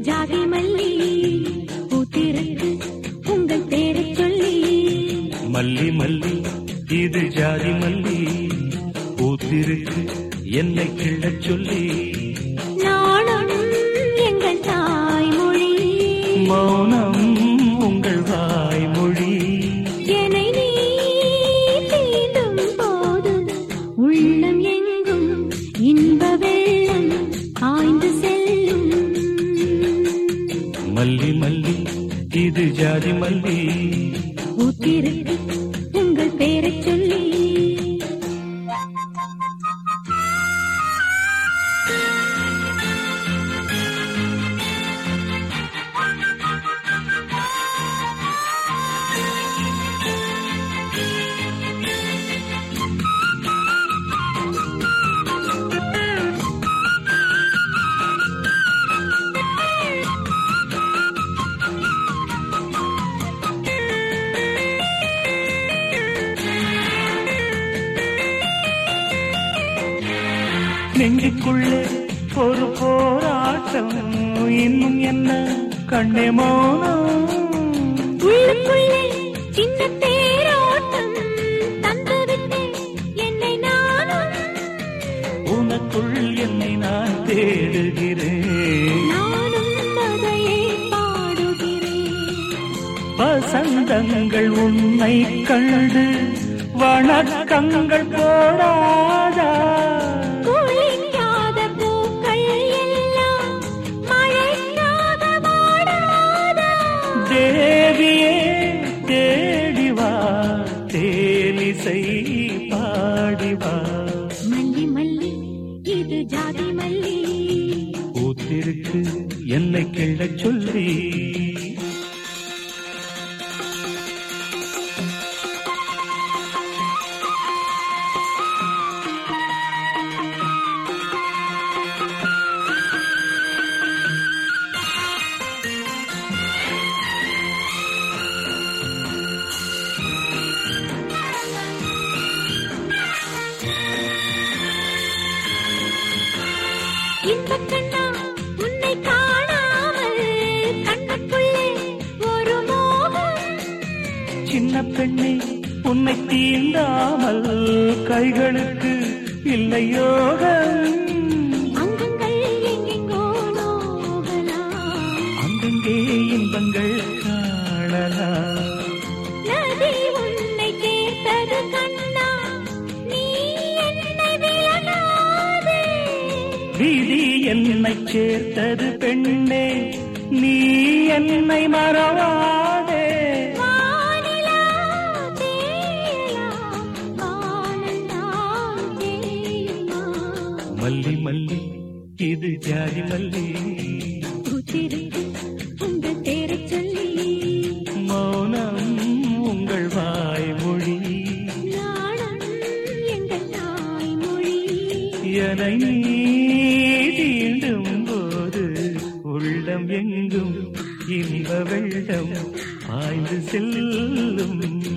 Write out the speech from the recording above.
ஜாதி மல்லி பூத்திருக்கு உங்கள் பேரைச் சொல்லி மல்லி மல்லி இது ஜாதி மல்லி பூத்திருக்கு என்னை கிள்ளச் சொல்லி நாணம் எங்கள் தாய்மொழி மௌனம் உங்கள் வாய்மொழி என்னை நீ தீண்டும் போது உள்ளம் எங்கும் இன்ப வெள்ளம் ஆய்ந்து செல்லும் மல்லி மல்லி இது ஜாதி மல்லி ஊத்திருக்கு உங்கள் பேரைச் சொல்லி நெஞ்சுக்குள்ளே ஒரு போராட்டம் இன்னும் என்ன கண்ணே மௌனம் உள்ளுக்குள்ளே சின்ன தேரோட்டம் தந்துவிட்டு என்னை நானும் உனக்குள் என்னை நான் தேடுகிறேன் நானும் அதையே பாடுகிறேன் வசந்தங்கள் உன்னை கண்டு வணக்கங்கள் போடாதா குளிக்காத பூக்கள் எல்லாம் மழைக்காக வாடாதா தேவியே தேடிவா தேனிசை பாடிவா மல்லி மல்லி இது ஜாதி மல்லி பூத்திருக்கு என்னை கிள்ளச் சொல்லி இன்பக் கண்ணா உன்னை காணாமல் கண்ணுக்குள்ளே ஒரு மோகம் சின்ன பெண்ணே உன்னை தீண்டாமல் கைகளுக்கு இல்லை யோகம் அங்கங்கள் எங்கெங்கோ நோகலாம் அங்கங்கே இன்பங்கள் காணலாம் நதி உன்னை சேர்த்தது கண்ணா நீ என்னை விலகாதே வீதி என்னை சேர்த்தது பெண்ணே நீ என்னை மறவாதே வானிலா தேயலாம் வானந்தான் தேயுமா மல்லி மல்லி இது ஜாதி மல்லி பூத்திருக்கு உங்கள் பேரைச் சொல்லி மௌனம் உங்கள் வாய்மொழி நாணம் எங்கள் தாய்மொழி என நீ தீண்டும் போது உள்ளம் எங்கும் இன்ப வெள்ளம் பாய்ந்து செல்லும்